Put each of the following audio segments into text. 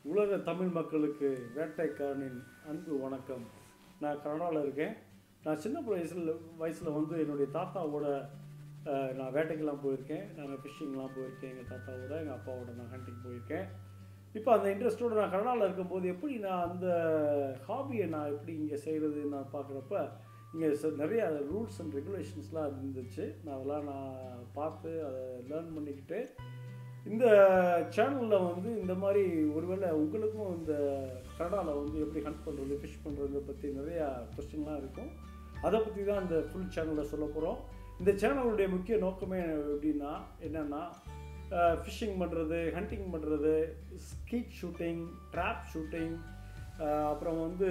உலக தமிழ் மக்களுக்கு வேட்டைக்காரனின் அன்பு வணக்கம் நான் கனடாவில் இருக்கேன் நான் சின்ன வயசில் வயசில் வந்து என்னுடைய தாத்தாவோட அஹ், நான் வேட்டைக்கெல்லாம் போயிருக்கேன் நாங்கள் ஃபிஷ்ஷிங்லாம் போயிருக்கேன் எங்கள் தாத்தாவோட எங்கள் அப்பாவோட நான் ஹண்டிங் போயிருக்கேன் இப்போ அந்த இன்ட்ரெஸ்ட்டோட நான் கனடாவில் இருக்கும்போது எப்படி நான் அந்த ஹாபியை நான் எப்படி இங்கே செய்கிறது நான் பார்க்குறப்ப இங்கே நிறைய ரூல்ஸ் அண்ட் ரெகுலேஷன்ஸ்லாம் இருந்துச்சு நான் அதெல்லாம் நான் பார்த்து அதை லேர்ன் பண்ணிக்கிட்டு இந்த சேனலில் வந்து இந்த மாதிரி ஒருவேளை உங்களுக்கும் இந்த கனடாவில் வந்து எப்படி ஹண்ட் பண்ணுறது ஃபிஷ் பண்ணுறதை பற்றி நிறையா கொஸ்டின்லாம் இருக்கும் அதை பற்றி தான் இந்த ஃபுல் சேனலில் சொல்ல போகிறோம் இந்த சேனலுடைய முக்கிய நோக்கமே எப்படின்னா என்னென்னா ஃபிஷ்ஷிங் பண்ணுறது ஹண்டிங் பண்ணுறது ஸ்கீட் ஷூட்டிங் ட்ராப் ஷூட்டிங் அப்புறம் வந்து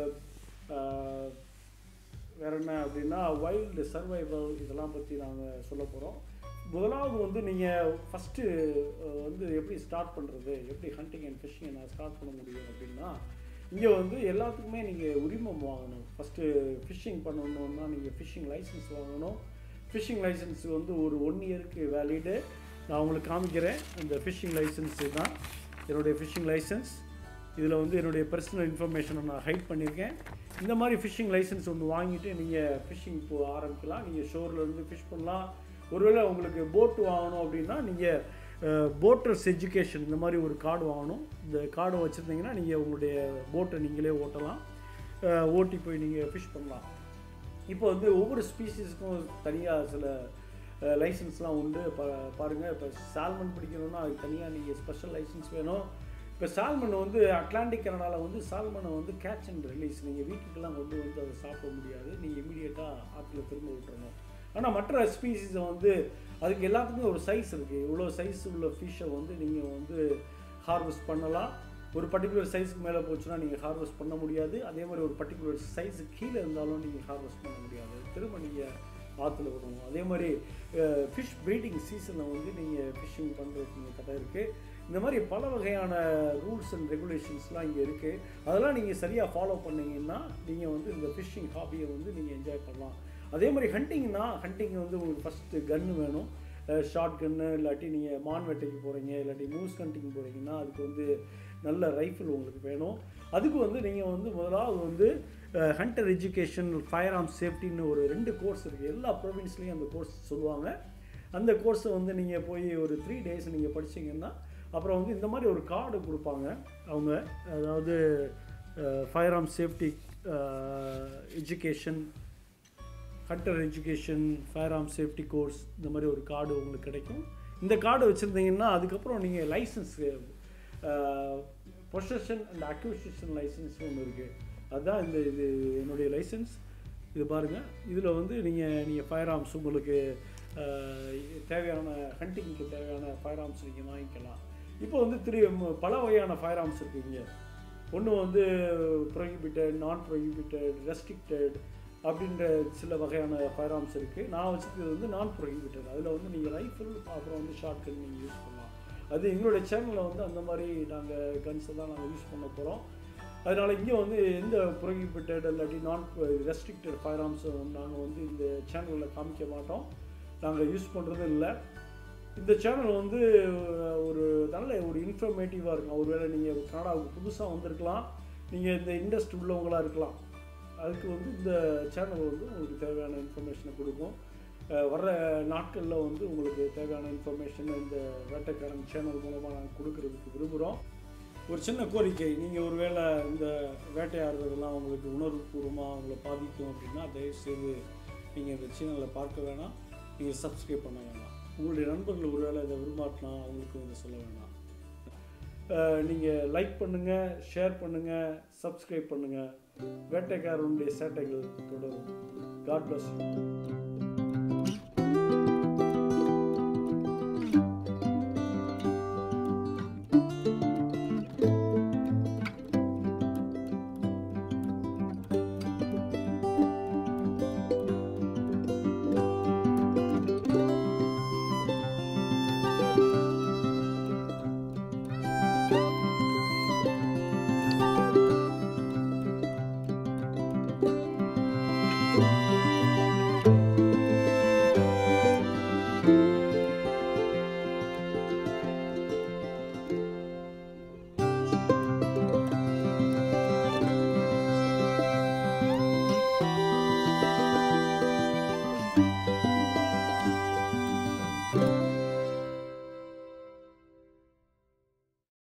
அஹ், வேற என்ன அப்படின்னா வைல்டு சர்வைவல் இதெல்லாம் பற்றி நாங்கள் சொல்ல போகிறோம் முதலாவது வந்து நீங்கள் ஃபஸ்ட்டு வந்து எப்படி ஸ்டார்ட் பண்ணுறது எப்படி ஹண்டிங் அண்ட் ஃபிஷ்ஷிங்கை நான் ஸ்டார்ட் பண்ண முடியும் அப்படின்னா இங்கே வந்து எல்லாத்துக்குமே நீங்கள் உரிமம் வாங்கணும் ஃபஸ்ட்டு ஃபிஷ்ஷிங் பண்ணணுன்னா நீங்கள் ஃபிஷ்ஷிங் லைசன்ஸ் வாங்கணும் ஃபிஷ்ஷிங் லைசன்ஸ் வந்து ஒரு ஒன் இயருக்கு வேலிடு நான் உங்களுக்கு காமிக்கிறேன் இந்த ஃபிஷ்ஷிங் லைசன்ஸு தான் என்னுடைய ஃபிஷ்ஷிங் லைசன்ஸ் இதில் வந்து என்னுடைய பர்சனல் இன்ஃபர்மேஷனை நான் ஹைட் பண்ணியிருக்கேன் இந்த மாதிரி ஃபிஷ்ஷிங் லைசன்ஸ் ஒன்று வாங்கிட்டு நீங்கள் ஃபிஷ்ஷிங் போ ஆரம்பிக்கலாம் நீங்கள் ஷோர்லேருந்து ஃபிஷ் பண்ணலாம் ஒருவேளை உங்களுக்கு போட்டு வாங்கணும் அப்படின்னா நீங்கள் போட்டர்ஸ் எஜுகேஷன் இந்த மாதிரி ஒரு கார்டு வாங்கணும் இந்த கார்டை வச்சுருந்தீங்கன்னா நீங்கள் உங்களுடைய போட்டை நீங்களே ஓட்டலாம் அஹ், ஓட்டி போய் நீங்கள் ஃபிஷ் பண்ணலாம் இப்போ வந்து ஒவ்வொரு ஸ்பீசிஸ்க்கும் தனியாக சில லைசன்ஸ்லாம் உண்டு பா பாருங்கள் இப்போ சால்மன் பிடிக்கணும்னா அதுக்கு தனியாக நீங்கள் ஸ்பெஷல் லைசன்ஸ் வேணும் இப்போ சால்மன் வந்து அட்லாண்டிக் கனடாவில் வந்து சால்மனை வந்து கேட்ச் அண்ட் ரிலீஸ் நீங்கள் வீட்டுக்கெல்லாம் கொண்டு வந்து அதை சாப்பிட முடியாது நீங்கள் இமீடியட்டாக ஆற்றுல திரும்ப விட்டுறணும் ஆனால் மற்ற ஸ்பீசிஸை வந்து அதுக்கு எல்லாத்துக்குமே ஒரு சைஸ் இருக்குது இவ்வளோ சைஸ் உள்ள ஃபிஷ்ஷை வந்து நீங்கள் வந்து ஹார்வெஸ்ட் பண்ணலாம் ஒரு பர்டிகுலர் சைஸ்க்கு மேலே போச்சுன்னா நீங்கள் ஹார்வெஸ்ட் பண்ண முடியாது அதே மாதிரி ஒரு பர்டிகுலர் சைஸுக்கு கீழே இருந்தாலும் நீங்கள் ஹார்வெஸ்ட் பண்ண முடியாது திரும்ப நீங்கள் ஆற்றுல விடணும் அதே மாதிரி ஃபிஷ் ப்ரீடிங் சீசனில் வந்து நீங்கள் ஃபிஷ்ஷிங் பண்ணுறதுக்கு இங்கே தடை இருக்குது இந்த மாதிரி பல வகையான ரூல்ஸ் அண்ட் ரெகுலேஷன்ஸ்லாம் இங்கே இருக்குது அதெல்லாம் நீங்கள் சரியாக ஃபாலோ பண்ணீங்கன்னா நீங்கள் வந்து இந்த ஃபிஷ்ஷிங் ஹாபியை வந்து நீங்கள் என்ஜாய் பண்ணலாம் அதே மாதிரி ஹண்டிங்னா ஹண்டிங் வந்து உங்களுக்கு ஃபஸ்ட்டு கன்று வேணும் ஷார்ட் கன்னு இல்லாட்டி நீங்கள் மான் வேட்டைக்கு போகிறீங்க இல்லாட்டி மூஸ் ஹண்டிங் போகிறீங்கன்னா அதுக்கு வந்து நல்ல ரைஃபிள் உங்களுக்கு வேணும் அதுக்கு வந்து நீங்கள் வந்து முதலாவது வந்து ஹண்டர் எஜுகேஷன் ஃபயர் ஆர்ம் சேஃப்டின்னு ஒரு ரெண்டு கோர்ஸ் இருக்குது எல்லா ப்ரொவின்ஸ்லேயும் அந்த கோர்ஸ் சொல்லுவாங்க அந்த கோர்ஸை வந்து நீங்கள் போய் ஒரு த்ரீ டேஸ் நீங்கள் படிச்சீங்கன்னா அப்புறம் வந்து இந்த மாதிரி ஒரு கார்டு கொடுப்பாங்க அவங்க அதாவது firearm safety education hunter education firearm safety course இந்த மாதிரி ஒரு கார்டு உங்களுக்கு கிடைக்கும் இந்த கார்டு வச்சுருந்தீங்கன்னா அதுக்கப்புறம் நீங்கள் licence possession and acquisition licence ஒன்று இருக்குது அதுதான் இந்த இது என்னுடைய லைசன்ஸ் இது பாருங்கள் இதில் வந்து நீங்கள் நீங்கள் ஃபயர் ஆர்ம்ஸ் உங்களுக்கு அஹ், தேவையான ஹண்டிங்க்கு தேவையான ஃபயர் ஆர்ம்ஸ் நீங்கள் வாங்கிக்கலாம் இப்போ வந்து திரு பல வகையான ஃபயர் ஆர்ம்ஸ் இருக்குங்க ஒன்று வந்து ப்ரொஹிபிட்டட் நான் ப்ரொஹிபிட்டட் ரெஸ்ட்ரிக்டட் அப்படின்ற சில வகையான ஃபயர் ஆர்ம்ஸ் இருக்குது நான் வச்சுருக்கிறது வந்து நான் ப்ரொஹிபிட்டட் அதில் வந்து நீங்கள் ரைஃபிள் அப்புறம் வந்து ஷார்ட் கன் நீங்கள் யூஸ் பண்ணலாம் அது எங்களுடைய சேனலில் வந்து அந்த மாதிரி நாங்கள் கன்ஸை தான் நாங்கள் யூஸ் பண்ண போகிறோம் அதனால் இங்கே வந்து எந்த ப்ரொஹிபிட்டட் இல்லாட்டி நான் ரெஸ்ட்ரிக்டட் ஃபயர் ஆர்ம்ஸை நாங்கள் வந்து இந்த சேனலில் காமிக்க மாட்டோம் நாங்கள் யூஸ் பண்ணுறதும் இல்லை இந்த சேனல் வந்து ஒரு நல்ல ஒரு இன்ஃபர்மேட்டிவாக இருக்கும் ஒருவேளை நீங்கள் கனடாவுக்கு புதுசாக வந்திருக்கலாம் நீங்கள் இந்த இண்டஸ்ட்ரி உள்ளவங்களாக இருக்கலாம் அதுக்கு வந்து இந்த சேனல் வந்து உங்களுக்கு தேவையான இன்ஃபர்மேஷனை கொடுக்கும் அஹ் வர்ற நாட்களில் வந்து உங்களுக்கு தேவையான இன்ஃபர்மேஷன் இந்த வேட்டைக்காரன் சேனல் மூலமாக நாங்கள் கொடுக்கறதுக்கு விரும்புகிறோம் ஒரு சின்ன கோரிக்கை நீங்கள் ஒருவேளை இந்த வேட்டையாடுறதெல்லாம் உங்களுக்கு உணர்வுபூர்வமாக உங்களை பாதிக்கும் அப்படின்னா தயவுசெய்து நீங்கள் இந்த சேனலை பார்க்க வேணாம் நீங்கள் சப்ஸ்கிரைப் பண்ண வேணாம் உங்களுடைய நண்பர்கள் ஒருவேளை இதை விரும்பாட்டினா அவங்களுக்கு இதை சொல்ல வேணாம் நீங்கள் லைக் பண்ணுங்கள் ஷேர் பண்ணுங்கள் சப்ஸ்கிரைப் பண்ணுங்கள் வேட்டைக்காரனுடைய சேட்டைகள் தொடரும் காட் பிளஸ் யூ